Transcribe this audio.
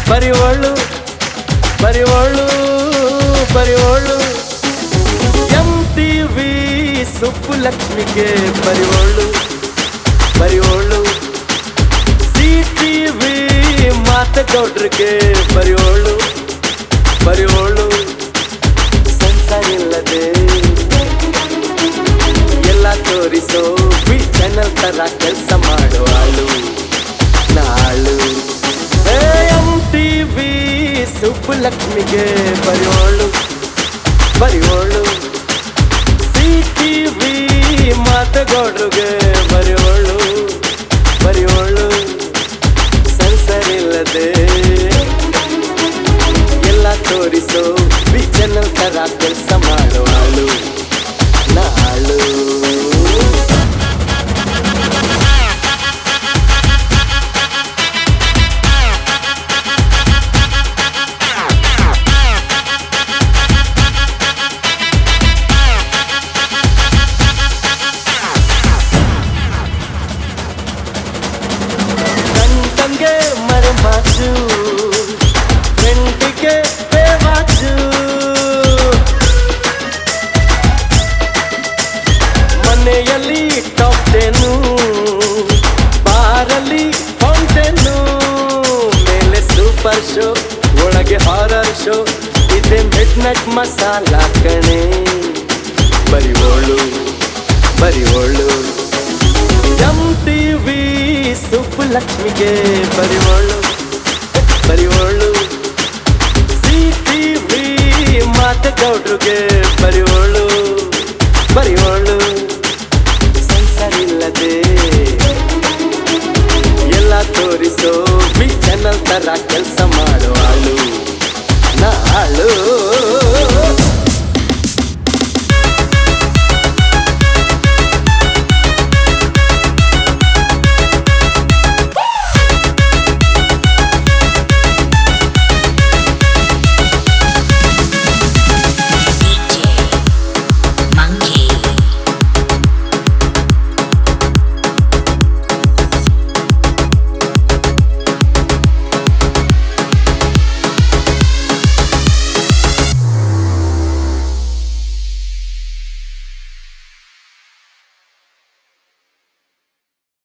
ಬರಿವೋಳು ಬರಿವೋಳು ಬರಿವೋಳು M T V Subbu ಲಕ್ಷ್ಮಿಗೆ ಬರಿವೋಳು ಬರಿವೋಳು ಸಿ ಟಿ ವಿ ಮಾತಗೌಡ್ರಿಗೆ ಬರಿವೋಳು ಬರಿವೋಳು ಸಂಸಾರಿಲ್ಲದೆ ಎಲ್ಲ ತೋರಿಸೋ ಬಿ ಚಾನಲ್ ತರ ಕೆಲಸ ಮಾಡೋ ಆಳು ನಾಳು ಎಂ ಟಿ ವಿ ಸುಬ್ಬು ಲಕ್ಷ್ಮಿಗೆ ಬರೆಯೋಳು ಬರೆಯೋಳು ಸಿ ಟಿ ವಿ ಮಾತಗೌಡ್ರಿಗೆ ಬರೆಯೋಳು ಬರೆಯೋಳು ಸಂಸರಿಲ್ಲದೆ ಎಲ್ಲ ತೋರಿಸೋ ಬಿ ಚಾನಲ್ ತರ ಕೆಲಸ ಮಾಡೋ ಆಳು ನಾಳು ಗಂಟಂಗೆ ಮರೆಮಾಚು ಫ್ರೆಂಡಿಗೆ ಬೇವಾಚು ಮನೆಯಲ್ಲಿ ಟಾಪ್ ಟೆನು ಬಾರಲ್ಲಿ ಫೌಂಟೇನು ಮೇಲೆ ಸೂಪರ್ ಶೋ ಒಳಗೆ ಹಾರರ್ ಶೋ ಇದೆ ಮಿಡ್ ನಟ್ ಮಸಾಲ ಕಣೆ ಬರಿವೋಳು ಬರಿವೋಳು ಎಂ ಟಿ ವಿ ಸುಬ್ಬು ಲಕ್ಷ್ಮಿಗೆ ಬರಿವೋಳು ಬರಿವೋಳು ಸಿ ಟಿ ವಿ ಮಾತಗೌಡ್ರಿಗೆ ಬರಿವೋಳು ಬರಿವೋಳು ಸಂಸಾರಿಲ್ಲದೆ ಎಲ್ಲ ತೋರಿಸೋ ಬಿ ಚಾನಲ್ ತರ ಕೆಲಸ ಮಾಡೋ ಆಳು ನಾಳು